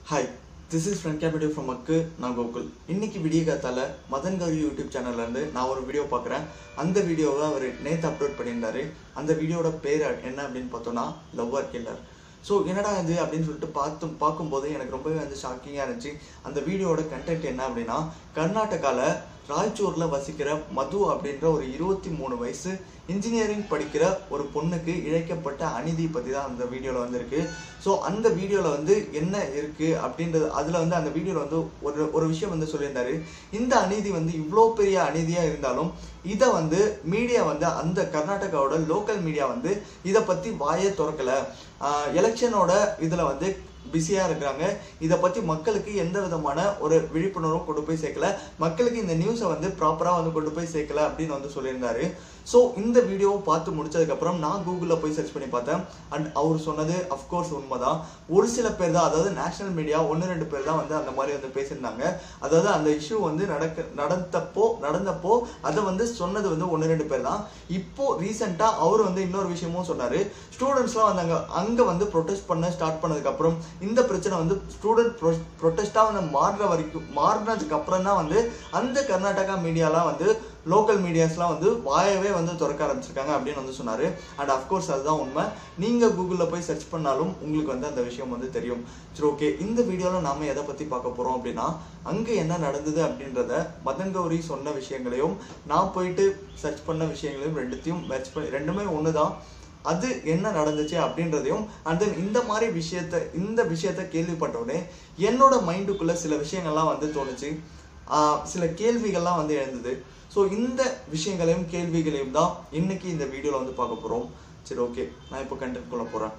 hi this is friend capital from அக்கு நான் கோகுல் இன்னைக்கு விடிய காத்தால மதன் கௌரி யூடியூப் சேனல்ல இருந்து நான் ஒரு வீடியோ பார்க்குறேன் அந்த வீடியோவை அவர் நேற்று அப்லோட் பண்ணியிருந்தாரு அந்த வீடியோட பேர் என்ன அப்படின்னு பார்த்தோம்னா லவ்வர் கில்லர் ஸோ என்னடா இது அப்படின்னு சொல்லிட்டு பார்த்து பார்க்கும்போது எனக்கு ரொம்பவே வந்து ஷாக்கிங்காக இருந்துச்சு அந்த வீடியோட கண்டென்ட் என்ன அப்படின்னா கர்நாடகாவில் ராய்ச்சூரில் வசிக்கிற மது அப்படின்ற ஒரு இருபத்தி மூணு வயசு இன்ஜினியரிங் படிக்கிற ஒரு பொண்ணுக்கு இழைக்கப்பட்ட அநீதி பற்றி தான் அந்த வீடியோவில் வந்திருக்கு ஸோ அந்த வீடியோவில் வந்து என்ன இருக்குது அப்படின்றது அதில் வந்து அந்த வீடியோவில் வந்து ஒரு ஒரு விஷயம் வந்து சொல்லியிருந்தாரு இந்த அநீதி வந்து இவ்வளோ பெரிய அநீதியாக இருந்தாலும் இதை வந்து மீடியா வந்து அந்த கர்நாடகாவோட லோக்கல் மீடியா வந்து இதை பற்றி வாயே திறக்கலை எலெக்ஷனோட இதில் வந்து பிஸியாக இருக்கிறாங்க இதை பற்றி மக்களுக்கு எந்த விதமான ஒரு விழிப்புணர்வும் கொண்டு போய் சேர்க்கல மக்களுக்கு இந்த நியூஸை வந்து ப்ராப்பராக வந்து கொண்டு போய் சேர்க்கல அப்படின்னு வந்து சொல்லியிருந்தாரு ஸோ இந்த வீடியோவை பார்த்து முடிச்சதுக்கப்புறம் நான் கூகுளில் போய் சர்ச் பண்ணி பார்த்தேன் அண்ட் அவர் சொன்னது அஃப்கோர்ஸ் உண்மைதான் ஒரு சில பேர் தான் அதாவது நேஷனல் மீடியா ஒன்று ரெண்டு பேர் தான் வந்து அந்த மாதிரி வந்து பேசியிருந்தாங்க அதாவது அந்த இஷ்யூ வந்து நடக்க நடந்தப்போ நடந்தப்போ அதை வந்து சொன்னது வந்து ஒன்று ரெண்டு பேர் தான் இப்போ ரீசெண்டாக அவர் வந்து இன்னொரு விஷயமும் சொன்னார் ஸ்டூடெண்ட்ஸ்லாம் வந்து அங்கே அங்கே வந்து ப்ரொட்டஸ்ட் பண்ண ஸ்டார்ட் பண்ணதுக்கப்புறம் இந்த பிரச்சனை வந்து ஸ்டூடெண்ட் ப்ரொ ப்ரொட்டஸ்ட்டாக வந்து மாறுற வரைக்கும் மாறினதுக்கு அப்புறம் தான் வந்து அந்த கர்நாடகா மீடியாலாம் வந்து லோக்கல் மீடியாஸ்லாம் வந்து வாயவே வந்து திறக்க ஆரம்பிச்சிருக்காங்க அப்படின்னு வந்து சொன்னார் அண்ட் அஃப்கோர்ஸ் அதுதான் உண்மை நீங்கள் கூகுளில் போய் சர்ச் பண்ணாலும் உங்களுக்கு வந்து அந்த விஷயம் வந்து தெரியும் சரி ஓகே இந்த வீடியோவில் நாம எதை பற்றி பார்க்க போகிறோம் அப்படின்னா அங்கே என்ன நடந்தது அப்படின்றத மதன் கௌரி சொன்ன விஷயங்களையும் நான் போயிட்டு சர்ச் பண்ண விஷயங்களையும் ரெண்டுத்தையும் மேட்ச் பண்ணி ரெண்டுமே ஒன்று தான் அது என்ன நடந்துச்சு அப்படின்றதையும் அண்ட் தென் இந்த மாதிரி விஷயத்த இந்த விஷயத்த கேள்விப்பட்டோடனே என்னோட மைண்டுக்குள்ள சில விஷயங்கள்லாம் வந்து தோணுச்சு ஆஹ் சில கேள்விகள்லாம் வந்து எழுந்தது ஸோ இந்த விஷயங்களையும் கேள்விகளையும் தான் இன்னைக்கு இந்த வீடியோவில் வந்து பார்க்க போகிறோம் சரி ஓகே நான் இப்போ கண்டென்ட் கொள்ள போகிறேன்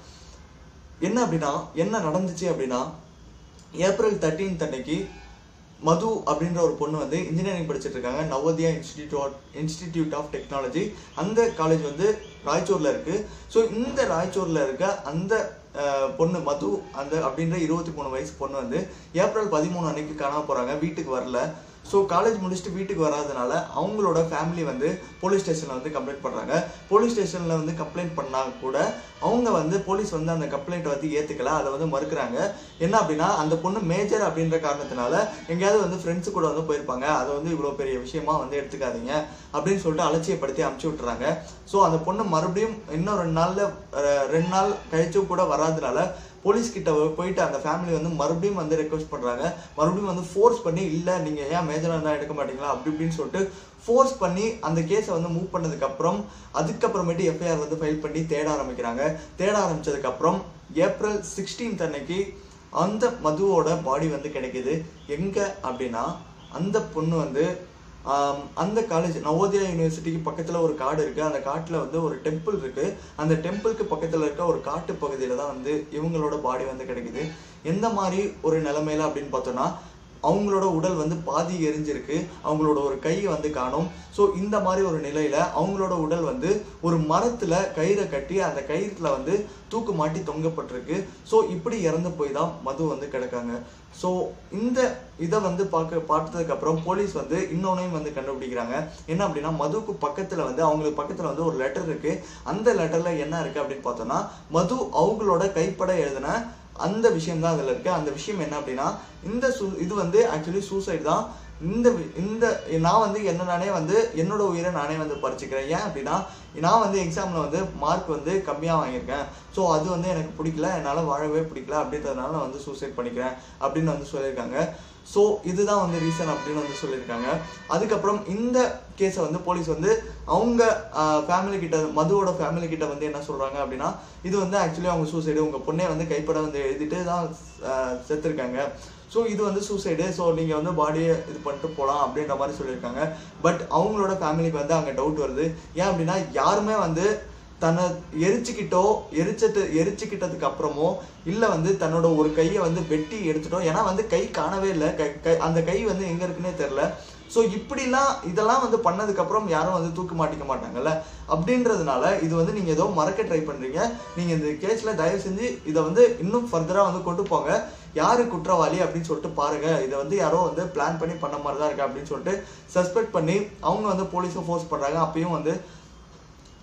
என்ன அப்படின்னா என்ன நடந்துச்சு அப்படின்னா ஏப்ரல் தேர்ட்டீன்த் அன்னைக்கு மது அப்படின்ற ஒரு பொண்ணு வந்து இன்ஜினியரிங் படிச்சுட்டு இருக்காங்க Navodaya institute institute of technology அந்த காலேஜ் வந்து ராய்ச்சூர்ல இருக்கு ஸோ இந்த ராய்ச்சூர்ல இருக்க அந்த அஹ், பொண்ணு மது அந்த அப்படின்ற இருபத்தி மூணு வயசு பொண்ணு வந்து ஏப்ரல் பதிமூணு அன்னைக்கு காணாம போறாங்க வீட்டுக்கு வரல ஸோ காலேஜ் முடிச்சுட்டு வீட்டுக்கு வராதனால அவங்களோட ஃபேமிலி வந்து போலீஸ் ஸ்டேஷனில் வந்து கம்ப்ளைண்ட் பண்ணுறாங்க போலீஸ் ஸ்டேஷனில் வந்து கம்ப்ளைண்ட் பண்ணா கூட அவங்க வந்து போலீஸ் வந்து அந்த கம்ப்ளைண்ட்டை வந்து ஏற்றுக்கல அதை வந்து மறுக்கிறாங்க என்ன அப்படின்னா அந்த பொண்ணு மேஜர் அப்படின்ற காரணத்தினால எங்கேயாவது வந்து ஃப்ரெண்ட்ஸு கூட வந்து போயிருப்பாங்க அதை வந்து இவ்வளோ பெரிய விஷயமா வந்து எடுத்துக்காதீங்க அப்படின்னு சொல்லிட்டு அலட்சியப்படுத்தி அமுச்சு விட்டுறாங்க ஸோ அந்த பொண்ணு மறுபடியும் இன்னும் ரெண்டு நாளில் ரெண்டு நாள் கழிச்சும் கூட வராதனால போலீஸ் கிட்ட போயிட்டு அந்த ஃபேமிலி வந்து மறுபடியும் வந்து ரெக்வஸ்ட் பண்றாங்க மறுபடியும் வந்து ஃபோர்ஸ் பண்ணி இல்ல நீங்க ஏன் மேஜரா இருந்தா எடுக்க மாட்டீங்களா அப்படி இப்படின்னு சொல்லிட்டு ஃபோர்ஸ் பண்ணி அந்த கேஸை வந்து மூவ் பண்ணதுக்கு அப்புறம் அதுக்கப்புறமேட்டு எஃப்ஐஆர் வந்து ஃபைல் பண்ணி தேட ஆரம்பிக்கிறாங்க தேட ஆரம்பிச்சதுக்கு அப்புறம் ஏப்ரல் சிக்ஸ்டீன்த் அன்னைக்கு அந்த மதுவோட பாடி வந்து கிடைக்குது எங்க அப்படின்னா அந்த பொண்ணு வந்து ஆம், அந்த காலேஜ் நவோதயா யூனிவர்சிட்டிக்கு பக்கத்துல ஒரு காடு இருக்கு அந்த காட்டுல வந்து ஒரு டெம்பிள் இருக்கு அந்த டெம்பிளுக்கு பக்கத்துல இருக்க ஒரு காட்டு பகுதியில தான் வந்து இவங்களோட பாடி வந்து கிடைக்குது எந்த மாதிரி ஒரு நிலைமையில அப்படின்னு பார்த்தோம்னா அவங்களோட உடல் வந்து பாதி எரிஞ்சிருக்கு அவங்களோட ஒரு கை வந்து காணும் ஸோ இந்த மாதிரி ஒரு நிலையில அவங்களோட உடல் வந்து ஒரு மரத்துல கயிறை கட்டி அந்த கயிறுல வந்து தூக்கு மாட்டி தொங்கப்பட்டிருக்கு ஸோ இப்படி இறந்து போய் தான் மது வந்து கிடக்காங்க ஸோ இந்த இதை வந்து பார்க்க பார்த்ததுக்கு அப்புறம் போலீஸ் வந்து இன்னொன்னையும் வந்து கண்டுபிடிக்கிறாங்க என்ன அப்படின்னா மதுவுக்கு பக்கத்துல வந்து அவங்களுக்கு பக்கத்துல வந்து ஒரு லெட்டர் இருக்கு அந்த லெட்டர்ல என்ன இருக்கு அப்படின்னு பார்த்தோம்னா மது அவங்களோட கைப்பட எழுதின அந்த விஷயம் தான் அதில் இருக்கு அந்த விஷயம் என்ன அப்படின்னா இந்த சூ இது வந்து ஆக்சுவலி சூசைட் தான் இந்த வி- இந்த நான் வந்து என்ன நானே வந்து என்னோட உயிரை நானே வந்து பறிச்சுக்கிறேன் ஏன் அப்படின்னா நான் வந்து எக்ஸாமில் வந்து மார்க் வந்து கம்மியாக வாங்கியிருக்கேன் ஸோ அது வந்து எனக்கு பிடிக்கல என்னால் வாழவே பிடிக்கல அப்படின்றதுனால நான் வந்து சூசைட் பண்ணிக்கிறேன் அப்படின்னு வந்து சொல்லியிருக்காங்க ஸோ இதுதான் வந்து ரீசன் அப்படின்னு வந்து சொல்லியிருக்காங்க அதுக்கப்புறம் இந்த கேஸை வந்து போலீஸ் வந்து அவங்க ஃபேமிலி கிட்ட மதுவோட ஃபேமிலி கிட்ட வந்து என்ன சொல்றாங்க அப்படின்னா இது வந்து ஆக்சுவலி அவங்க சூசைடு உங்க பொண்ணே வந்து கைப்பட வந்து எழுதிட்டு தான் ஆஹ், செத்துருக்காங்க ஸோ இது வந்து சூசைடு ஸோ நீங்கள் வந்து பாடியை இது பண்ணிட்டு போகலாம் அப்படின்ற மாதிரி சொல்லியிருக்காங்க பட் அவங்களோட ஃபேமிலிக்கு வந்து அங்கே டவுட் வருது ஏன் அப்படின்னா யாருமே வந்து தன்னை எரிச்சுக்கிட்டோ எரிச்சது எரிச்சுக்கிட்டதுக்கு அப்புறமோ இல்லை வந்து தன்னோட ஒரு கையை வந்து வெட்டி எடுத்துட்டோ ஏன்னா வந்து கை காணவே இல்லை கை கை அந்த கை வந்து எங்கே இருக்குன்னே தெரில ஸோ இப்படிலாம் இதெல்லாம் வந்து பண்ணதுக்கப்புறம் யாரும் வந்து தூக்க மாட்டிக்க மாட்டாங்கல்ல அப்படின்றதுனால இது வந்து நீங்கள் ஏதோ மறக்க ட்ரை பண்ணுறீங்க நீங்கள் இந்த கேஸில் தயவு செஞ்சு இதை வந்து இன்னும் ஃபர்தராக வந்து கொண்டு போங்க யாரு குற்றவாளி அப்படின்னு சொல்லிட்டு பாருங்க இதை வந்து யாரோ வந்து பிளான் பண்ணி பண்ண மாதிரி தான் இருக்கு அப்படின்னு சொல்லிட்டு சஸ்பெக்ட் பண்ணி அவங்க வந்து போலீஸை ஃபோர்ஸ் பண்ணுறாங்க அப்பயும் வந்து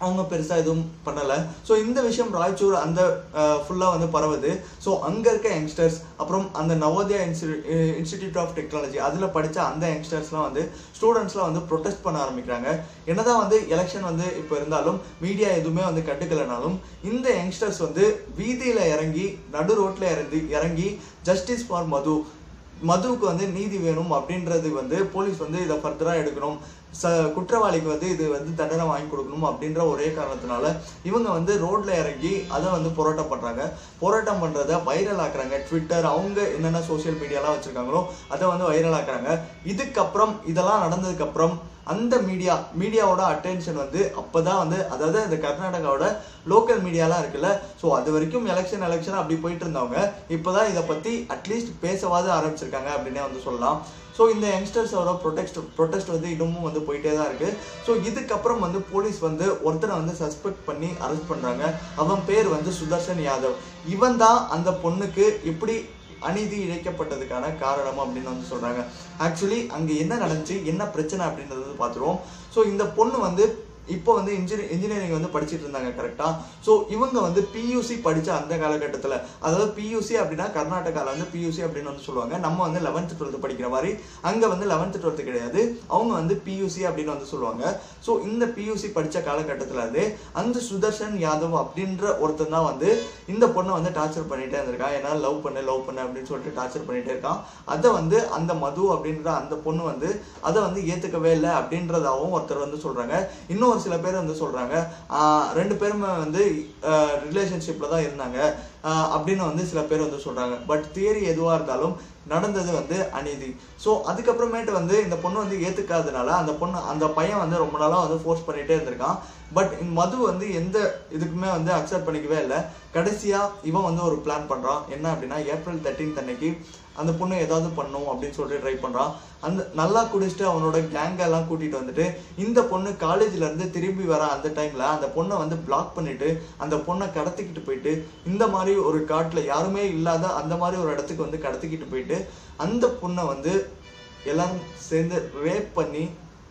அவங்க பெருசா எதுவும் பண்ணல ஸோ இந்த விஷயம் ராய்ச்சூர் அந்த ஃபுல்லா வந்து பரவுது ஸோ அங்க இருக்க யங்ஸ்டர்ஸ் அப்புறம் அந்த நவோதயா இன்ஸ்டிடியூட் ஆஃப் டெக்னாலஜி அதுல படிச்ச அந்த யங்ஸ்டர்ஸ்லாம் வந்து ஸ்டூடெண்ட்ஸ்லாம் வந்து ப்ரொடெஸ்ட் பண்ண ஆரம்பிக்கிறாங்க என்னதான் வந்து எலெக்ஷன் வந்து இப்போ இருந்தாலும் மீடியா எதுவுமே வந்து கண்டுக்கலனாலும் இந்த யங்ஸ்டர்ஸ் வந்து வீதியில இறங்கி நடு ரோட்ல இறங்கி இறங்கி ஜஸ்டிஸ் ஃபார் மது மதுவுக்கு வந்து நீதி வேணும் அப்படின்றது வந்து போலீஸ் வந்து இதை ஃபர்தரா எடுக்கணும் ச குற்றவாளிக்கு வந்து இது வந்து தண்டனை வாங்கி கொடுக்கணும் அப்படின்ற ஒரே காரணத்தினால இவங்க வந்து ரோட்ல இறங்கி அதை வந்து போராட்டம் பண்றாங்க போராட்டம் பண்றத வைரல் ஆக்குறாங்க ட்விட்டர் அவங்க என்னென்ன சோஷியல் மீடியாலாம் வச்சிருக்காங்களோ அதை வந்து வைரல் ஆக்குறாங்க இதுக்கப்புறம் இதெல்லாம் நடந்ததுக்கு அப்புறம் அந்த மீடியா மீடியாவோட அட்டென்ஷன் வந்து அப்பதான் வந்து அதாவது இந்த கர்நாடகாவோட லோக்கல் மீடியாலாம் இருக்குல்ல ஸோ அது வரைக்கும் எலெக்ஷன் எலெக்ஷன் அப்படி போயிட்டு இருந்தவங்க இப்போதான் இதை பத்தி அட்லீஸ்ட் பேசவாது ஆரம்பிச்சிருக்காங்க அப்படின்னே வந்து சொல்லலாம் ஸோ இந்த யங்ஸ்டர்ஸோட ப்ரொடெக்ட் ப்ரொடெஸ்ட் வந்து இன்னமும் வந்து போயிட்டே தான் இருக்கு ஸோ இதுக்கப்புறம் வந்து போலீஸ் வந்து ஒருத்தரை வந்து சஸ்பெக்ட் பண்ணி அரெஸ்ட் பண்றாங்க அவன் பேர் வந்து சுதர்ஷன் யாதவ் இவன் தான் அந்த பொண்ணுக்கு எப்படி அநீதி இழைக்கப்பட்டதுக்கான காரணம் அப்படின்னு வந்து சொல்றாங்க ஆக்சுவலி அங்க என்ன நடந்துச்சு என்ன பிரச்சனை அப்படின்றது வந்து பார்த்துருவோம் ஸோ இந்த பொண்ணு வந்து இப்போ வந்து இன்ஜினி இன்ஜினியரிங் வந்து படிச்சிட்டு இருந்தாங்க கரெக்டா ஸோ இவங்க வந்து பியூசி படிச்ச அந்த காலகட்டத்தில் அதாவது பியூசி அப்படின்னா கர்நாடகாவில் வந்து பியூசி அப்படின்னு வந்து சொல்லுவாங்க நம்ம வந்து லெவன்த் டுவெல்த் படிக்கிற மாதிரி அங்கே வந்து லெவன்த் டுவெல்த் கிடையாது அவங்க வந்து பியூசி அப்படின்னு வந்து சொல்லுவாங்க ஸோ இந்த பியூசி படிச்ச காலகட்டத்தில் இருந்து அந்த சுதர்ஷன் யாதவ் அப்படின்ற ஒருத்தன் தான் வந்து இந்த பொண்ணை வந்து டார்ச்சர் பண்ணிட்டே இருந்திருக்கான் ஏன்னா லவ் பண்ணு லவ் பண்ணு அப்படின்னு சொல்லிட்டு டார்ச்சர் பண்ணிட்டே இருக்கான் அதை வந்து அந்த மது அப்படின்ற அந்த பொண்ணு வந்து அதை வந்து ஏத்துக்கவே இல்லை அப்படின்றதாவும் ஒருத்தர் வந்து சொல்றாங்க இன்னும் ஒரு சில பேர் வந்து சொல்றாங்க ஆஹ் ரெண்டு பேருமே வந்து ரிலேஷன்ஷிப்ல தான் இருந்தாங்க ஆஹ் அப்படின்னு வந்து சில பேர் வந்து சொல்றாங்க பட் தியரி எதுவா இருந்தாலும் நடந்தது வந்து அநீதி ஸோ அதுக்கப்புறமேட்டு வந்து இந்த பொண்ணு வந்து ஏத்துக்காதனால அந்த பொண்ணு அந்த பையன் வந்து ரொம்ப நாளா வந்து ஃபோர்ஸ் பண்ணிட்டே இருந்திருக்கான் பட் மது வந்து எந்த இதுக்குமே வந்து அக்செப்ட் பண்ணிக்கவே இல்லை கடைசியா இவன் வந்து ஒரு பிளான் பண்றான் என்ன அப்படின்னா ஏப்ரல் தேர்ட்டீன்த் அன்னைக்கு அந்த பொண்ணு ஏதாவது பண்ணும் அப்படின்னு சொல்லிட்டு ட்ரை பண்றான் அந்த நல்லா குடிச்சிட்டு அவனோட கேங்க எல்லாம் கூட்டிட்டு வந்துட்டு இந்த பொண்ணு காலேஜ்ல இருந்து திரும்பி வர அந்த டைம்ல அந்த பொண்ணை வந்து பிளாக் பண்ணிட்டு அந்த பொண்ணை கடத்திக்கிட்டு போயிட்டு இந்த மாதிரி ஒரு காட்டுல யாருமே இல்லாத அந்த மாதிரி ஒரு இடத்துக்கு வந்து கடத்திக்கிட்டு போயிட்டு அந்த பொண்ணை வந்து எல்லாரும் சேர்ந்து ரேப் பண்ணி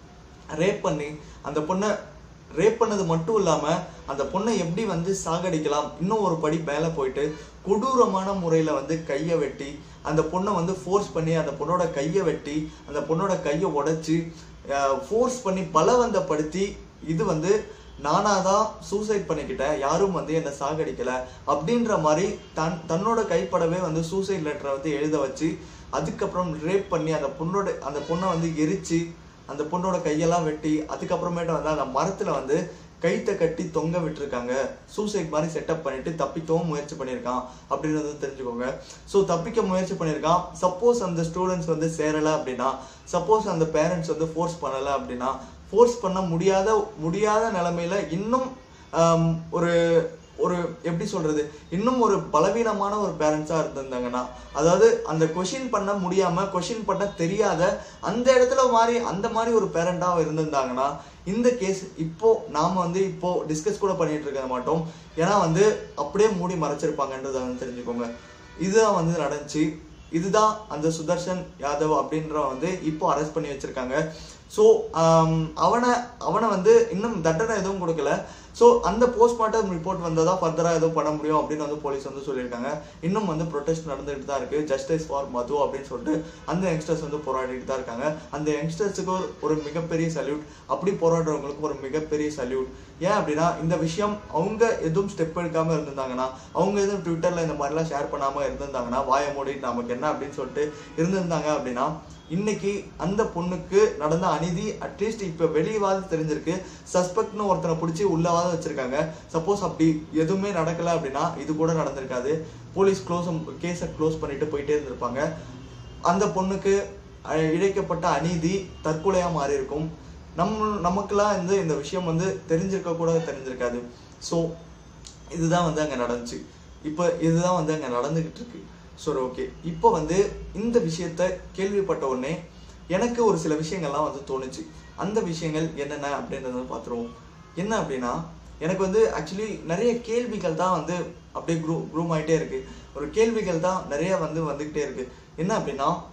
ரேப் பண்ணி அந்த பொண்ணை ரேப் பண்ணது மட்டும் இல்லாம அந்த பொண்ணை எப்படி வந்து சாகடிக்கலாம் இன்னும் ஒரு படி மேல போயிட்டு கொடூரமான முறையில வந்து கையை வெட்டி அந்த பொண்ணை வந்து ஃபோர்ஸ் பண்ணி அந்த பொண்ணோட கையை வெட்டி அந்த பொண்ணோட கையை உடைச்சு ஃபோர்ஸ் பண்ணி பலவந்தப்படுத்தி இது வந்து நானா தான் சூசைட் பண்ணிக்கிட்டேன் யாரும் வந்து என்னை சாகடிக்கல அப்படின்ற மாதிரி தன் தன்னோட கைப்படவே வந்து சூசைட் லெட்டரை வந்து எழுத வச்சு அதுக்கப்புறம் ரேப் பண்ணி அந்த பொண்ணோட அந்த பொண்ணை வந்து எரிச்சு அந்த பொண்ணோட கையெல்லாம் வெட்டி அதுக்கப்புறமேட்டு வந்து அந்த மரத்துல வந்து கைத்தை கட்டி தொங்க விட்டுருக்காங்க சூசைட் மாதிரி செட்டப் பண்ணிட்டு தப்பிக்கவும் முயற்சி பண்ணியிருக்கான் அப்படின்றத தெரிஞ்சுக்கோங்க ஸோ தப்பிக்க முயற்சி பண்ணியிருக்கான் சப்போஸ் அந்த ஸ்டூடெண்ட்ஸ் வந்து சேரலை அப்படின்னா சப்போஸ் அந்த பேரண்ட்ஸ் வந்து ஃபோர்ஸ் பண்ணலை அப்படின்னா ஃபோர்ஸ் பண்ண முடியாத முடியாத நிலைமையில இன்னும் ஆம், ஒரு ஒரு எப்படி சொல்றது இன்னும் ஒரு பலவீனமான ஒரு பேரண்ட்ஸா இருந்திருந்தாங்கன்னா அதாவது அந்த கொஷின் பண்ண முடியாம கொஷின் பண்ண தெரியாத அந்த இடத்துல மாதிரி அந்த மாதிரி ஒரு பேரண்டா இருந்திருந்தாங்கன்னா இந்த கேஸ் இப்போ நாம வந்து இப்போ டிஸ்கஸ் கூட பண்ணிட்டு இருக்க மாட்டோம் ஏன்னா வந்து அப்படியே மூடி மறைச்சிருப்பாங்கன்றத வந்து தெரிஞ்சுக்கோங்க இதுதான் வந்து நடந்துச்சு இதுதான் அந்த சுதர்ஷன் யாதவ் அப்படின்றவன் வந்து இப்போ அரெஸ்ட் பண்ணி வச்சிருக்காங்க ஸோ அவனை அவனை வந்து இன்னும் தண்டனை எதுவும் கொடுக்கல ஸோ அந்த போஸ்ட்மார்ட்டம் ரிப்போர்ட் வந்ததா ஃபர்தராக எதுவும் பண்ண முடியும் அப்படின்னு வந்து போலீஸ் வந்து சொல்லியிருக்காங்க இன்னும் வந்து ப்ரொடெஸ்ட் நடந்துகிட்டு தான் இருக்கு ஜஸ்டிஸ் ஃபார் மது அப்படின்னு சொல்லிட்டு அந்த யங்ஸ்டர்ஸ் வந்து போராடிட்டு தான் இருக்காங்க அந்த யங்ஸ்டர்ஸுக்கு ஒரு ஒரு மிகப்பெரிய சல்யூட் அப்படி போராடுறவங்களுக்கு ஒரு மிகப்பெரிய சல்யூட் ஏன் அப்படின்னா இந்த விஷயம் அவங்க எதுவும் ஸ்டெப் எடுக்காம இருந்திருந்தாங்கன்னா அவங்க எதுவும் ட்விட்டர்ல இந்த மாதிரிலாம் ஷேர் பண்ணாம இருந்திருந்தாங்கன்னா வாயை மூடிட்டு நமக்கு என்ன அப்படின்னு சொல்லிட்டு இருந்திருந்தாங்க அப்படின்னா இன்னைக்கு அந்த பொண்ணுக்கு நடந்த அநீதி அட்லீஸ்ட் இப்ப வெளியவாது தெரிஞ்சிருக்கு சஸ்பெக்ட்னு ஒருத்தனை பிடிச்சி உள்ளவாது வச்சிருக்காங்க சப்போஸ் அப்படி எதுவுமே நடக்கல அப்படின்னா இது கூட நடந்திருக்காது போலீஸ் க்ளோஸ் கேஸை க்ளோஸ் பண்ணிட்டு போயிட்டே இருந்திருப்பாங்க அந்த பொண்ணுக்கு அஹ், இழைக்கப்பட்ட அநீதி தற்கொலையா மாறி இருக்கும் நம்ம நமக்கெல்லாம் வந்து இந்த விஷயம் வந்து தெரிஞ்சிருக்க கூட தெரிஞ்சிருக்காது ஸோ இதுதான் வந்து அங்க நடந்துச்சு இப்போ இதுதான் வந்து அங்க நடந்துகிட்டு இருக்கு சரி ஓகே இப்போ வந்து இந்த விஷயத்த கேள்விப்பட்ட உடனே எனக்கு ஒரு சில விஷயங்கள்லாம் வந்து தோணுச்சு அந்த விஷயங்கள் என்னென்ன அப்படின்றத வந்து பார்த்துருவோம் என்ன அப்படின்னா எனக்கு வந்து ஆக்சுவலி நிறைய கேள்விகள் தான் வந்து அப்படியே க்ரூ க்ரூம் ஆயிட்டே இருக்கு ஒரு கேள்விகள் தான் நிறைய வந்து வந்துகிட்டே இருக்கு என்ன அப்படின்னா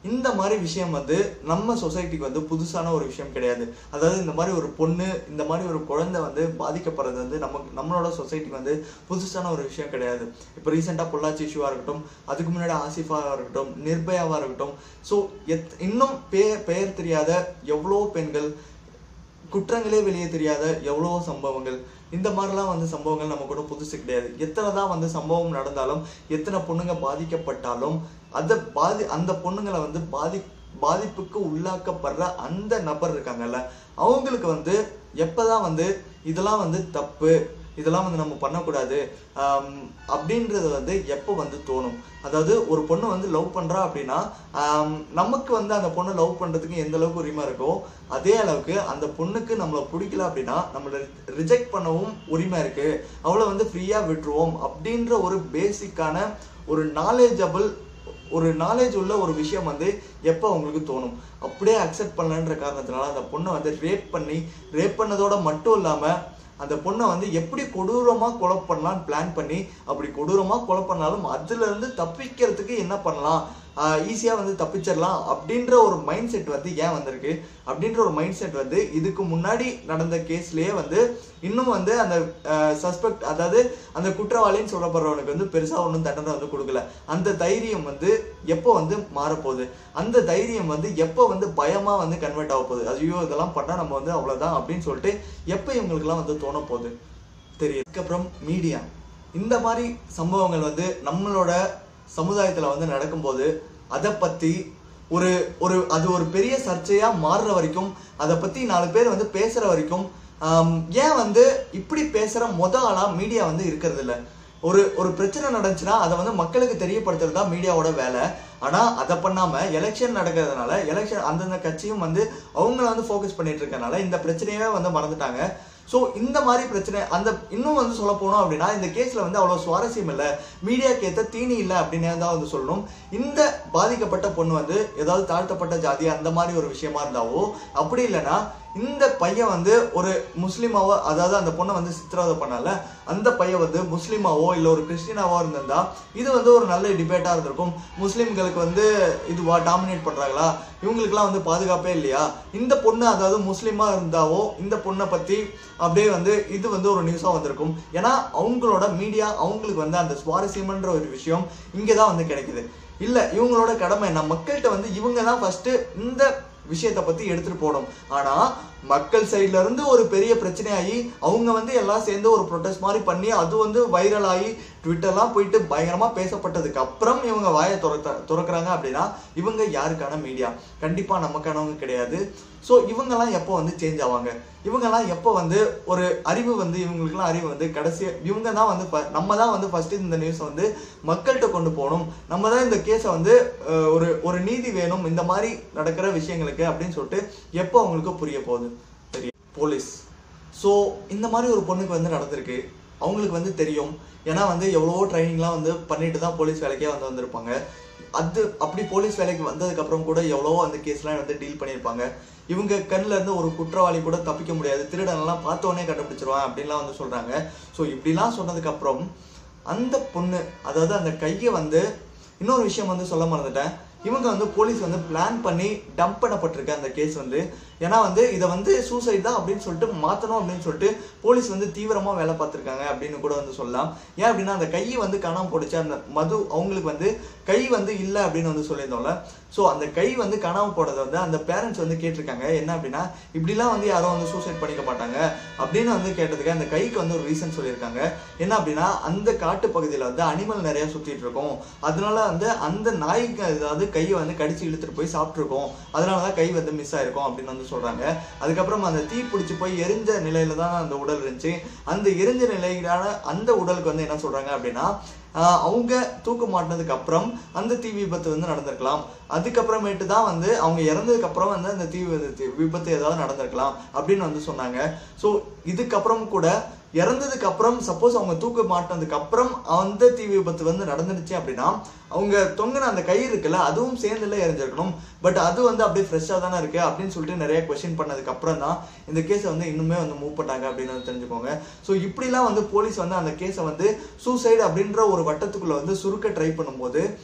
இந்த மாதிரி விஷயம் வந்து நம்ம சொசைட்டிக்கு வந்து புதுசான ஒரு விஷயம் கிடையாது அதாவது இந்த மாதிரி ஒரு பொண்ணு இந்த மாதிரி ஒரு குழந்தை வந்து பாதிக்கப்படுறது வந்து நமக்கு நம்மளோட சொசைட்டிக்கு வந்து புதுசான ஒரு விஷயம் கிடையாது இப்போ ரீசெண்டாக பொள்ளாச்சி இஷ்யூவாக இருக்கட்டும் அதுக்கு முன்னாடி ஆசிஃபாவாக இருக்கட்டும் நிர்பயாவாக இருக்கட்டும் ஸோ எத் இன்னும் பெயர் பெயர் தெரியாத எவ்வளோ பெண்கள் குற்றங்களே வெளியே தெரியாத எவ்வளோ சம்பவங்கள் இந்த மாதிரிலாம் வந்து சம்பவங்கள் நம்ம கூட புதுசு கிடையாது எத்தனை தான் வந்து சம்பவம் நடந்தாலும் எத்தனை பொண்ணுங்க பாதிக்கப்பட்டாலும் அந்த பாதி அந்த பொண்ணுங்களை வந்து பாதி பாதிப்புக்கு உள்ளாக்கப்படுற அந்த நபர் இருக்காங்கல்ல அவங்களுக்கு வந்து எப்பதான் வந்து இதெல்லாம் வந்து தப்பு இதெல்லாம் வந்து நம்ம பண்ணக்கூடாது ஆம், அப்படின்றது வந்து எப்போ வந்து தோணும் அதாவது ஒரு பொண்ணு வந்து லவ் பண்றா அப்படின்னா ஆம், நமக்கு வந்து அந்த பொண்ணை லவ் பண்றதுக்கு எந்த அளவுக்கு உரிமை இருக்கோ அதே அளவுக்கு அந்த பொண்ணுக்கு நம்மளை பிடிக்கல அப்படின்னா நம்மளை ரிஜெக்ட் பண்ணவும் உரிமை இருக்கு அவளை வந்து ஃப்ரீயா விட்டுருவோம் அப்படின்ற ஒரு பேசிக்கான ஒரு நாலேஜபிள் ஒரு நாலேஜ் உள்ள ஒரு விஷயம் வந்து எப்போ அவங்களுக்கு தோணும் அப்படியே அக்செப்ட் பண்ணலன்ற காரணத்தினால அந்த பொண்ணை வந்து ரேப் பண்ணி ரேப் பண்ணதோட மட்டும் இல்லாம அந்த பொண்ணை வந்து எப்படி கொடூரமா கொலை பண்ணலாம்னு பிளான் பண்ணி அப்படி கொடூரமா கொலை பண்ணாலும் அதுல இருந்து தப்பிக்கிறதுக்கு என்ன பண்ணலாம் ஈஸியாக வந்து தப்பிச்சிடலாம் அப்படின்ற ஒரு மைண்ட் செட் வந்து ஏன் வந்திருக்கு அப்படின்ற ஒரு மைண்ட் செட் வந்து இதுக்கு முன்னாடி நடந்த கேஸ்லயே வந்து இன்னும் வந்து அந்த சஸ்பெக்ட் அதாவது அந்த குற்றவாளின்னு சொல்லப்படுறவனுக்கு வந்து பெருசா ஒன்றும் தண்டனை வந்து கொடுக்கல அந்த தைரியம் வந்து எப்போ வந்து மாறப்போகுது அந்த தைரியம் வந்து எப்போ வந்து பயமா வந்து கன்வெர்ட் ஆக போகுது ஐயோ இதெல்லாம் பண்ணா நம்ம வந்து அவ்வளவுதான் அப்படின்னு சொல்லிட்டு எப்போ இவங்களுக்குலாம் வந்து தோண போகுது தெரியும் அதுக்கப்புறம் மீடியா இந்த மாதிரி சம்பவங்கள் வந்து நம்மளோட சமுதாயத்துல வந்து நடக்கும்போது அதை பத்தி ஒரு ஒரு அது ஒரு பெரிய சர்ச்சையா மாறுற வரைக்கும் அதை பத்தி நாலு பேர் வந்து பேசுற வரைக்கும் ஆம், ஏன் வந்து இப்படி பேசுற மொத ஆளா மீடியா வந்து இருக்கிறது இல்ல ஒரு ஒரு பிரச்சனை நடந்துச்சுன்னா அதை வந்து மக்களுக்கு தெரியப்படுத்துறது தான் மீடியாவோட வேலை ஆனா அதை பண்ணாம எலெக்ஷன் நடக்கிறதுனால எலெக்ஷன் அந்தந்த கட்சியும் வந்து அவங்கள வந்து ஃபோக்கஸ் பண்ணிட்டு இருக்கறனால இந்த பிரச்சனையவே வந்து மறந்துட்டாங்க ஸோ இந்த மாதிரி பிரச்சனை அந்த இன்னும் வந்து சொல்ல போனோம் அப்படின்னா இந்த கேஸ்ல வந்து அவ்வளோ சுவாரஸ்யம் இல்லை மீடியாக்கு ஏற்ற தீனி இல்லை அப்படின்னு தான் வந்து சொல்லணும் இந்த பாதிக்கப்பட்ட பொண்ணு வந்து ஏதாவது தாழ்த்தப்பட்ட ஜாதி அந்த மாதிரி ஒரு விஷயமா இருந்தாவோ அப்படி இல்லைன்னா இந்த பையன் வந்து ஒரு முஸ்லீமாவோ அதாவது அந்த பொண்ணை வந்து சித்திரவதை பண்ணல அந்த பையன் வந்து முஸ்லீமாவோ இல்லை ஒரு கிறிஸ்டினாவோ இருந்திருந்தா இது வந்து ஒரு நல்ல டிபேட்டா இருந்திருக்கும் முஸ்லீம்களுக்கு வந்து இதுவா டாமினேட் பண்றாங்களா இவங்களுக்குலாம் வந்து பாதுகாப்பே இல்லையா இந்த பொண்ணு அதாவது முஸ்லீமா இருந்தாவோ இந்த பொண்ணை பத்தி அப்படியே வந்து இது வந்து ஒரு நியூஸா வந்திருக்கும் ஏன்னா அவங்களோட மீடியா அவங்களுக்கு வந்து அந்த சுவாரஸ்யம்ன்ற ஒரு விஷயம் இங்கே தான் வந்து கிடைக்குது இல்ல இவங்களோட கடமை என்ன மக்கள்கிட்ட வந்து இவங்க தான் ஃபர்ஸ்ட் இந்த விஷயத்தை பத்தி எடுத்துட்டு போகணும் ஆனா மக்கள் சைட்ல இருந்து ஒரு பெரிய பிரச்சனையாகி அவங்க வந்து எல்லாம் சேர்ந்து ஒரு ப்ரொட்டஸ்ட் மாதிரி பண்ணி அது வந்து வைரல் ஆகி ட்விட்டர்லாம் போயிட்டு பயங்கரமா பேசப்பட்டதுக்கு அப்புறம் இவங்க வாயை துறக்க துறக்குறாங்க அப்படின்னா இவங்க யாருக்கான மீடியா கண்டிப்பா நமக்கானவங்க கிடையாது ஸோ இவங்கெல்லாம் எப்போ வந்து சேஞ்ச் ஆவாங்க இவங்கெல்லாம் எப்போ வந்து ஒரு அறிவு வந்து இவங்களுக்குலாம் அறிவு வந்து கடைசி இவங்க தான் வந்து ஃப- நம்ம தான் வந்து ஃபர்ஸ்ட் இந்த நியூஸை வந்து மக்கள்கிட்ட கொண்டு போகணும் நம்ம தான் இந்த கேஸை வந்து அஹ், ஒரு ஒரு நீதி வேணும் இந்த மாதிரி நடக்கிற விஷயங்களுக்கு அப்படின்னு சொல்லிட்டு எப்போ அவங்களுக்கு புரிய போகுது தெரியும் போலீஸ் ஸோ இந்த மாதிரி ஒரு பொண்ணுக்கு வந்து நடந்திருக்கு அவங்களுக்கு வந்து தெரியும் ஏன்னா வந்து எவ்வளவோ ட்ரைனிங்லாம் வந்து பண்ணிட்டு தான் போலீஸ் வேலைக்கே வந்து வந்திருப்பாங்க அது அப்படி போலீஸ் வேலைக்கு வந்ததுக்கு அப்புறம் கூட எவ்வளவோ அந்த கேஸ்லாம் வந்து டீல் பண்ணியிருப்பாங்க இவங்க கண்ணுல இருந்து ஒரு குற்றவாளி கூட தப்பிக்க முடியாது திருடனெல்லாம் பார்த்த உடனே கண்டுபிடிச்சிருவான் அப்படின்லாம் வந்து சொல்றாங்க ஸோ இப்படிலாம் சொன்னதுக்கு அப்புறம் அந்த பொண்ணு அதாவது அந்த கையை வந்து இன்னொரு விஷயம் வந்து சொல்ல மறந்துட்டேன் இவங்க வந்து போலீஸ் வந்து பிளான் பண்ணி டம்ப் பண்ணப்பட்டிருக்கு அந்த கேஸ் வந்து ஏன்னா வந்து இதை வந்து சூசைட் தான் அப்படின்னு சொல்லிட்டு மாற்றணும் அப்படின்னு சொல்லிட்டு போலீஸ் வந்து தீவிரமாக வேலை பார்த்துருக்காங்க அப்படின்னு கூட வந்து சொல்லலாம் ஏன் அப்படின்னா அந்த கையை வந்து காணாம போடுச்சு அந்த மது அவங்களுக்கு வந்து கை வந்து இல்லை அப்படின்னு வந்து சொல்லியிருந்தோம்ல ஸோ அந்த கை வந்து காணாம போனதை வந்து அந்த பேரண்ட்ஸ் வந்து கேட்டிருக்காங்க என்ன அப்படின்னா இப்படிலாம் வந்து யாரும் வந்து சூசைட் பண்ணிக்க மாட்டாங்க அப்படின்னு வந்து கேட்டதுக்கு அந்த கைக்கு வந்து ஒரு ரீசன் சொல்லியிருக்காங்க என்ன அப்படின்னா அந்த காட்டு பகுதியில் வந்து அனிமல் நிறைய சுத்திட்டு இருக்கும் அதனால வந்து அந்த நாய்க்கு ஏதாவது கையை வந்து கடிச்சு இழுத்துட்டு போய் சாப்பிட்ருக்கோம் அதனால தான் கை வந்து மிஸ் ஆயிருக்கும் அப்படின்னு வந்து சொல்றாங்க அதுக்கப்புறம் அந்த தீ பிடிச்சி போய் எரிஞ்ச நிலையில தான் அந்த உடல் இருந்துச்சு அந்த எரிஞ்ச நிலையிலான அந்த உடலுக்கு வந்து என்ன சொல்றாங்க அப்படின்னா ஆஹ் அவங்க தூக்கு மாட்டினதுக்கு அப்புறம் அந்த தீ விபத்து வந்து நடந்திருக்கலாம் அதுக்கப்புறமேட்டு தான் வந்து அவங்க இறந்ததுக்கு அப்புறம் வந்து அந்த தீ விபத்து விபத்து ஏதாவது நடந்திருக்கலாம் அப்படின்னு வந்து சொன்னாங்க ஸோ இதுக்கப்புறம் கூட இறந்ததுக்கு அப்புறம் சப்போஸ் அவங்க தூக்கு மாட்டினதுக்கு அப்புறம் அந்த தீ விபத்து வந்து நடந்துடுச்சு அப்படின்னா அவங்க தொங்கின அந்த கை இருக்குல்ல அதுவும் சேர்ந்துல எரிஞ்சிருக்கணும் பட் அது வந்து அப்படியே ஃப்ரெஷ்ஷாக தானே இருக்கு அப்படின்னு சொல்லிட்டு நிறைய கொஸ்டின் பண்ணதுக்கு அப்புறம் தான் இந்த கேஸை வந்து இன்னுமே வந்து மூவ் பண்ணாங்க அப்படின்னு வந்து தெரிஞ்சுக்கோங்க ஸோ இப்படிலாம் வந்து போலீஸ் வந்து அந்த கேஸை வந்து சூசைடு அப்படின்ற ஒரு வட்டத்துக்குள்ள வந்து சுருக்க ட்ரை பண்ணும்போது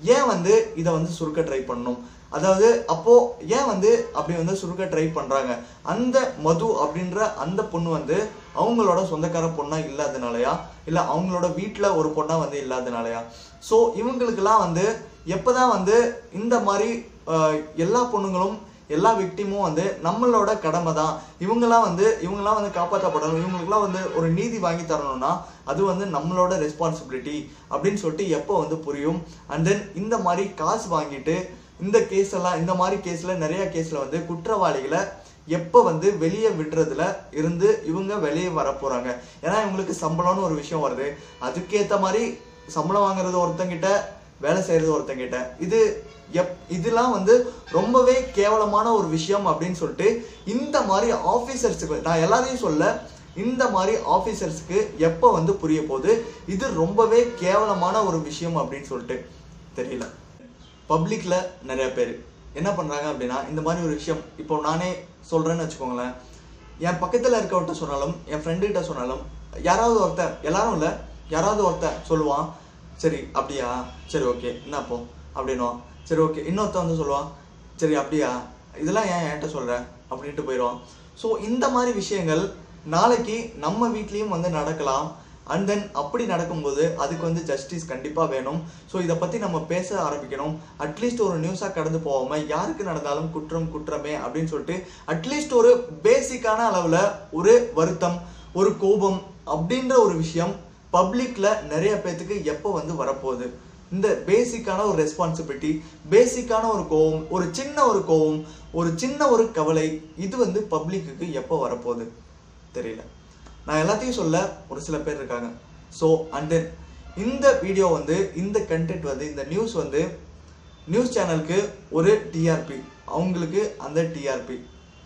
ஏன் வந்து இதை வந்து சுருக்க ட்ரை பண்ணணும் அதாவது அப்போ ஏன் வந்து அப்படி வந்து சுருக்க ட்ரை பண்றாங்க அந்த மது அப்படின்ற அந்த பொண்ணு வந்து அவங்களோட சொந்தக்கார பொண்ணா இல்லாதனாலயா இல்ல அவங்களோட வீட்ல ஒரு பொண்ணா வந்து இல்லாதனாலயா ஸோ இவங்களுக்கெல்லாம் வந்து எப்பதான் வந்து இந்த மாதிரி ஆஹ், எல்லா பொண்ணுங்களும் எல்லா விக்டிமும் வந்து நம்மளோட கடமை தான் இவங்கெல்லாம் வந்து இவங்கெல்லாம் வந்து காப்பாற்றப்படணும் இவங்களுக்குலாம் வந்து ஒரு நீதி வாங்கி தரணும்னா அது வந்து நம்மளோட ரெஸ்பான்சிபிலிட்டி அப்படின்னு சொல்லிட்டு எப்போ வந்து புரியும் அண்ட் தென் இந்த மாதிரி காசு வாங்கிட்டு இந்த கேஸ் எல்லாம் இந்த மாதிரி கேஸ்ல நிறைய கேஸ்ல வந்து குற்றவாளிகளை எப்போ வந்து வெளியே விடுறதுல இருந்து இவங்க வெளியே வர போறாங்க ஏன்னா இவங்களுக்கு சம்பளம்னு ஒரு விஷயம் வருது அதுக்கேத்த மாதிரி சம்பளம் வாங்குறது ஒருத்தங்கிட்ட வேலை செய்யறது ஒருத்தங்கிட்ட இது எப் இதெல்லாம் வந்து ரொம்பவே கேவலமான ஒரு விஷயம் அப்படின்னு சொல்லிட்டு இந்த மாதிரி ஆஃபீஸர்ஸுக்கு நான் எல்லாரையும் சொல்ல இந்த மாதிரி ஆஃபீஸர்ஸ்க்கு எப்போ வந்து புரிய போகுது இது ரொம்பவே கேவலமான ஒரு விஷயம் அப்படின்னு சொல்லிட்டு தெரியல பப்ளிக்ல நிறைய பேர் என்ன பண்றாங்க அப்படின்னா இந்த மாதிரி ஒரு விஷயம் இப்போ நானே சொல்றேன்னு வச்சுக்கோங்களேன் என் பக்கத்துல இருக்கவர்கிட்ட சொன்னாலும் என் ஃப்ரெண்டு கிட்ட சொன்னாலும் யாராவது ஒருத்தன் எல்லாரும் இல்ல யாராவது ஒருத்தன் சொல்லுவான் சரி அப்படியா சரி ஓகே என்ன அப்போ அப்படின்னுவான் சரி ஓகே இன்னொருத்தன் வந்து சொல்லுவான் சரி அப்படியா இதெல்லாம் ஏன் என்கிட்ட சொல்ற அப்படின்ட்டு போயிடுவான் ஸோ இந்த மாதிரி விஷயங்கள் நாளைக்கு நம்ம வீட்லேயும் வந்து நடக்கலாம் அண்ட் தென் அப்படி நடக்கும்போது அதுக்கு வந்து ஜஸ்டிஸ் கண்டிப்பாக வேணும் ஸோ இதை பற்றி நம்ம பேச ஆரம்பிக்கணும் அட்லீஸ்ட் ஒரு நியூஸாக கடந்து போகாம யாருக்கு நடந்தாலும் குற்றம் குற்றமே அப்படின்னு சொல்லிட்டு அட்லீஸ்ட் ஒரு பேசிக்கான அளவில் ஒரு வருத்தம் ஒரு கோபம் அப்படின்ற ஒரு விஷயம் பப்ளிக்ல நிறைய பேத்துக்கு எப்போ வந்து வரப்போகுது இந்த பேசிக்கான ஒரு ரெஸ்பான்சிபிலிட்டி பேசிக்கான ஒரு கோவம் ஒரு சின்ன ஒரு கோவம் ஒரு சின்ன ஒரு கவலை இது வந்து பப்ளிக்குக்கு எப்போ வரப்போகுது தெரியல நான் எல்லாத்தையும் சொல்ல ஒரு சில பேர் இருக்காங்க ஸோ அண்ட் தென் இந்த வீடியோ வந்து இந்த கண்டென்ட் வந்து இந்த நியூஸ் வந்து நியூஸ் சேனலுக்கு ஒரு டிஆர்பி அவங்களுக்கு அந்த டிஆர்பி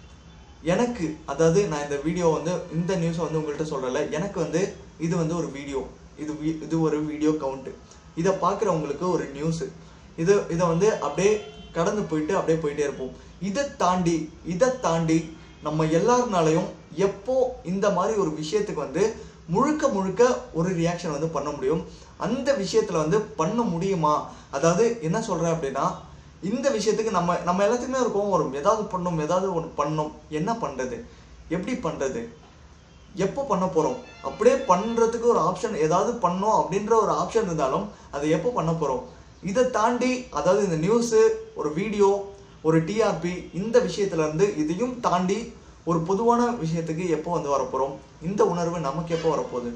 எனக்கு அதாவது நான் இந்த வீடியோ வந்து இந்த நியூஸை வந்து உங்கள்கிட்ட சொல்றல எனக்கு வந்து இது வந்து ஒரு வீடியோ இது வி- இது ஒரு வீடியோ கவுண்ட் இதை பார்க்குறவங்களுக்கு ஒரு நியூஸ் இது இதை வந்து அப்படியே கடந்து போயிட்டு அப்படியே போயிட்டே இருப்போம் இதை தாண்டி இதை தாண்டி நம்ம எல்லாருனாலையும் எப்போ இந்த மாதிரி ஒரு விஷயத்துக்கு வந்து முழுக்க முழுக்க ஒரு ரியாக்ஷன் வந்து பண்ண முடியும் அந்த விஷயத்துல வந்து பண்ண முடியுமா அதாவது என்ன சொல்றேன் அப்படின்னா இந்த விஷயத்துக்கு நம்ம நம்ம எல்லாத்துக்குமே ஒரு கோவம் வரும் ஏதாவது பண்ணணும் ஏதாவது ஒன்று பண்ணணும் என்ன பண்றது எப்படி பண்றது எப்போ பண்ண போறோம் அப்படியே பண்றதுக்கு ஒரு ஆப்ஷன் ஏதாவது பண்ணோம் அப்படின்ற ஒரு ஆப்ஷன் இருந்தாலும் அதை எப்போ பண்ண போறோம் இதை தாண்டி அதாவது இந்த நியூஸ் ஒரு வீடியோ ஒரு டிஆர்பி இந்த விஷயத்துல இருந்து இதையும் தாண்டி ஒரு பொதுவான விஷயத்துக்கு எப்போ வந்து வரப்போறோம் இந்த உணர்வு நமக்கு எப்போ வரப்போகுது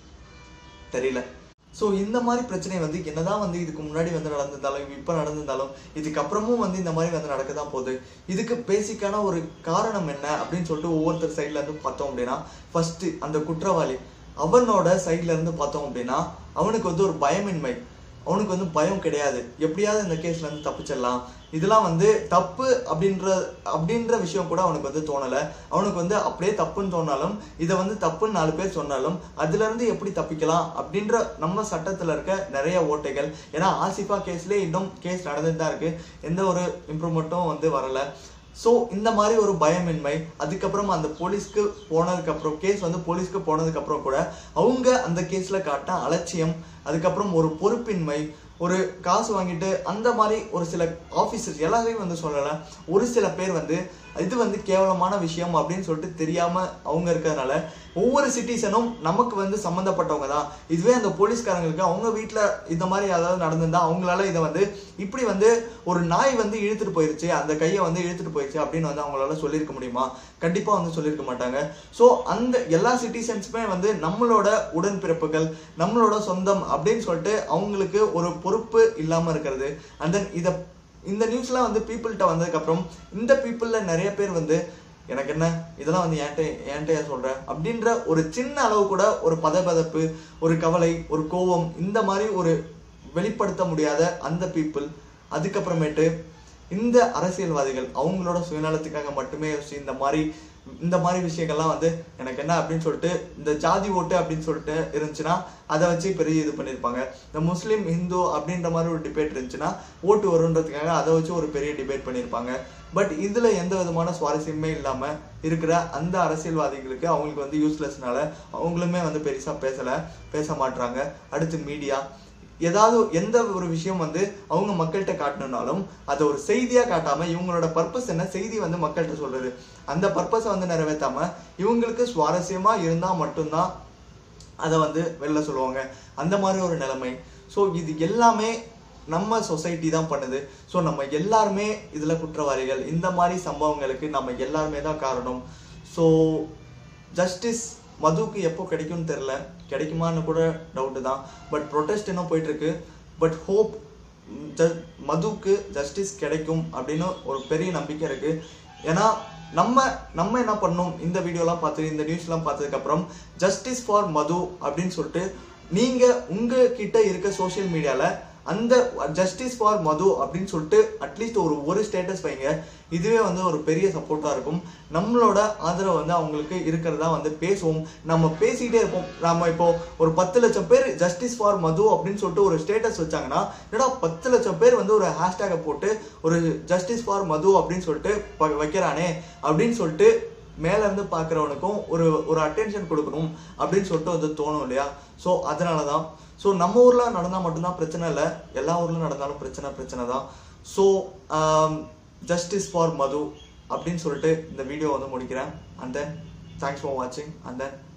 தெரியல ஸோ இந்த மாதிரி பிரச்சனை வந்து என்னதான் வந்து இதுக்கு முன்னாடி வந்து நடந்திருந்தாலும் இப்போ நடந்திருந்தாலும் இதுக்கப்புறமும் வந்து இந்த மாதிரி வந்து நடக்க தான் போகுது இதுக்கு பேசிக்கான ஒரு காரணம் என்ன அப்படின்னு சொல்லிட்டு ஒவ்வொருத்தர் சைட்ல இருந்து பார்த்தோம் அப்படின்னா ஃபர்ஸ்ட் அந்த குற்றவாளி அவனோட சைட்ல இருந்து பார்த்தோம் அப்படின்னா அவனுக்கு வந்து ஒரு பயமின்மை அவனுக்கு வந்து பயம் கிடையாது எப்படியாவது இந்த கேஸ்ல இருந்து தப்பிச்சிடலாம் இதெல்லாம் வந்து தப்பு அப்படின்ற அப்படின்ற விஷயம் கூட அவனுக்கு வந்து தோணல அவனுக்கு வந்து அப்படியே தப்புன்னு தோணாலும் இதை வந்து தப்புன்னு நாலு பேர் சொன்னாலும் அதுல இருந்து எப்படி தப்பிக்கலாம் அப்படின்ற நம்ம சட்டத்துல இருக்க நிறைய ஓட்டைகள் ஏன்னா ஆசிஃபா கேஸ்லயே இன்னும் கேஸ் நடந்துட்டு தான் இருக்கு எந்த ஒரு இம்ப்ரூவ்மெண்ட்டும் வந்து வரல ஸோ இந்த மாதிரி ஒரு பயமின்மை அதுக்கப்புறம் அந்த போலீஸ்க்கு போனதுக்கு அப்புறம் கேஸ் வந்து போலீஸ்க்கு போனதுக்கு அப்புறம் கூட அவங்க அந்த கேஸ்ல காட்டின அலட்சியம் அதுக்கப்புறம் ஒரு பொறுப்பின்மை ஒரு காசு வாங்கிட்டு அந்த மாதிரி ஒரு சில ஆஃபீஸர்ஸ் எல்லாரையும் வந்து சொல்லல ஒரு சில பேர் வந்து இது வந்து கேவலமான விஷயம் அப்படின்னு சொல்லிட்டு தெரியாம அவங்க இருக்கிறதுனால ஒவ்வொரு சிட்டிசனும் நமக்கு வந்து சம்மந்தப்பட்டவங்க தான் இதுவே அந்த போலீஸ்காரங்களுக்கு அவங்க வீட்ல இந்த மாதிரி ஏதாவது நடந்திருந்தா அவங்களால இதை வந்து இப்படி வந்து ஒரு நாய் வந்து இழுத்துட்டு போயிருச்சு அந்த கையை வந்து இழுத்துட்டு போயிருச்சு அப்படின்னு வந்து அவங்களால சொல்லியிருக்க முடியுமா கண்டிப்பா வந்து சொல்லியிருக்க மாட்டாங்க ஸோ அந்த எல்லா சிட்டிசன்ஸுமே வந்து நம்மளோட உடன்பிறப்புகள் நம்மளோட சொந்தம் அப்படின்னு சொல்லிட்டு அவங்களுக்கு ஒரு பொறுப்பு இல்லாம இருக்கிறது அண்ட் தென் இதை இந்த நியூஸ்லாம் வந்து பீப்புள்கிட்ட வந்ததுக்கப்புறம் இந்த பீப்புளில் நிறைய பேர் வந்து எனக்கு என்ன இதெல்லாம் வந்து ஏன்ட்ட ஏன்ட்ட ஏன் சொல்ற அப்படின்ற ஒரு சின்ன அளவு கூட ஒரு பதபதப்பு ஒரு கவலை ஒரு கோபம் இந்த மாதிரி ஒரு வெளிப்படுத்த முடியாத அந்த பீப்புள் அதுக்கப்புறமேட்டு இந்த அரசியல்வாதிகள் அவங்களோட சுயநலத்துக்காக மட்டுமே யோசிச்சு இந்த மாதிரி இந்த மாதிரி விஷயங்கள்லாம் வந்து எனக்கு என்ன அப்படின்னு சொல்லிட்டு இந்த ஜாதி ஓட்டு அப்படின்னு சொல்லிட்டு இருந்துச்சுன்னா அதை வச்சு பெரிய இது பண்ணியிருப்பாங்க இந்த முஸ்லீம் ஹிந்து அப்படின்ற மாதிரி ஒரு டிபேட் இருந்துச்சுன்னா ஓட்டு வருன்றதுக்காக அதை வச்சு ஒரு பெரிய டிபேட் பண்ணியிருப்பாங்க பட் இதுல எந்த விதமான சுவாரஸ்யமே இல்லாம இருக்கிற அந்த அரசியல்வாதிகளுக்கு அவங்களுக்கு வந்து யூஸ்லெஸ்னால அவங்களுமே வந்து பெருசா பேசல பேச மாட்றாங்க அடுத்து மீடியா ஏதாவது எந்த ஒரு விஷயம் வந்து அவங்க மக்கள்கிட்ட காட்டணும்னாலும் அதை ஒரு செய்தியா காட்டாம இவங்களோட பர்பஸ் என்ன செய்தி வந்து மக்கள்கிட்ட சொல்றது அந்த பர்பஸை வந்து நிறைவேற்றாம இவங்களுக்கு சுவாரஸ்யமா இருந்தா மட்டும்தான் அதை வந்து வெளில சொல்லுவாங்க அந்த மாதிரி ஒரு நிலைமை ஸோ இது எல்லாமே நம்ம சொசைட்டி தான் பண்ணுது ஸோ நம்ம எல்லாருமே இதில் குற்றவாளிகள் இந்த மாதிரி சம்பவங்களுக்கு நம்ம எல்லாருமே தான் காரணம் ஸோ ஜஸ்டிஸ் மதுவுக்கு எப்போ கிடைக்கும்னு தெரில கிடைக்குமான்னு கூட டவுட்டு தான் பட் ப்ரொட்டஸ்ட் இன்னும் போயிட்டு இருக்கு பட் ஹோப் மதுவுக்கு ஜஸ்டிஸ் கிடைக்கும் அப்படின்னு ஒரு பெரிய நம்பிக்கை இருக்கு ஏன்னா நம்ம நம்ம என்ன பண்ணோம் இந்த வீடியோலாம் பார்த்து இந்த நியூஸ்லாம் பார்த்ததுக்கப்புறம் ஜஸ்டிஸ் ஃபார் மது அப்படின்னு சொல்லிட்டு நீங்க உங்க கிட்ட இருக்க சோஷியல் மீடியால அந்த ஜஸ்டிஸ் ஃபார் மது அப்படின்னு சொல்லிட்டு அட்லீஸ்ட் ஒரு ஒரு ஸ்டேட்டஸ் வைங்க இதுவே வந்து ஒரு பெரிய சப்போர்ட்டா இருக்கும் நம்மளோட ஆதரவு வந்து அவங்களுக்கு இருக்கிறதா வந்து பேசுவோம் நம்ம பேசிக்கிட்டே இருப்போம் நம்ம இப்போ ஒரு பத்து லட்சம் பேர் ஜஸ்டிஸ் ஃபார் மது அப்படின்னு சொல்லிட்டு ஒரு ஸ்டேட்டஸ் வச்சாங்கன்னா என்னடா பத்து லட்சம் பேர் வந்து ஒரு ஹேஷ்டேகை போட்டு ஒரு ஜஸ்டிஸ் ஃபார் மது அப்படின்னு சொல்லிட்டு ப- வைக்கிறானே அப்படின்னு சொல்லிட்டு மேல இருந்து பார்க்குறவனுக்கும் ஒரு ஒரு அட்டென்ஷன் கொடுக்கணும் அப்படின்னு சொல்லிட்டு வந்து தோணும் இல்லையா ஸோ அதனால தான் ஸோ நம்ம ஊரில் நடந்தால் மட்டும்தான் பிரச்சனை இல்லை எல்லா ஊர்லையும் நடந்தாலும் பிரச்சனை பிரச்சனை தான் ஸோ ஜஸ்டிஸ் ஃபார் மது அப்படின்னு சொல்லிட்டு இந்த வீடியோ வந்து முடிக்கிறேன் அண்ட் தென் தேங்க்ஸ் ஃபார் வாட்சிங் அண்ட் தென்